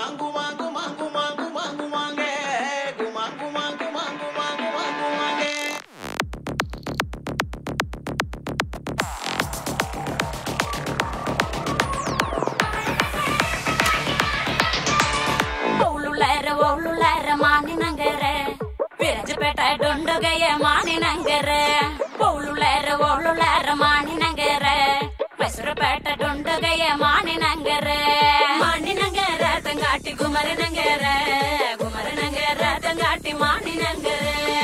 குமாங்கு மாங்கு மாங்கு மாங்கு மாங்கு மாங்கே குமாங்கு மாங்கு மாங்கு மாங்கு மாங்கு மாங்கே ಒಳ್ಳುಳ್ಳಾರ ಒಳ್ಳುಳ್ಳಾರ ಮಾನಿನಂಗರ ವಿರಜಪೇಟ ಡೊಂಡುಗಯ ಮಾನಿನಂಗರ ಒಳ್ಳುಳ್ಳಾರ ಒಳ್ಳುಳ್ಳಾರ ಮಾನಿನಂಗರ ಮೈಸೂರುಪೇಟ ಡೊಂಡುಗಯ ಮಾನಿನಂಗರ ಮಾನಿನಂಗರ ತಂಗಾಟಿ ಗುಮರನಂಗರ ಗುಮರನಂಗರ ತಂಗಾಟಿ ಮಾನಿನಂಗರ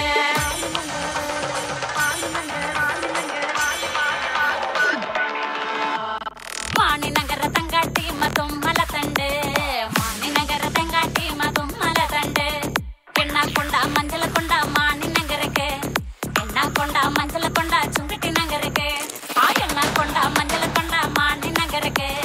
ಮಾನಿನಗರ ತಂಗಾಟಿ ಮದುಮ್ಮಲ ತಂಡೆ ಮಾನಿನಗರ ತಂಗಾಟಿ ಮದುಮ್ಮಲ ತಂಡೆ ಎಣ್ಣ ಕೊಂಡ ಮಂಜಲ ಕೊಂಡ ಮಾನಿನಗರಕ್ಕೆ ಎಣ್ಣ ಕೊಂಡ ಮಂಜಲ ಕೊಂಡ ಚುಂಗಟಿ ನಗರಕ್ಕೆ ಆ ಎಣ್ಣ ಕೊಂಡ ಮಂಜಲ ಕೊಂಡ ಮಾನಿನಗರಕ್ಕೆ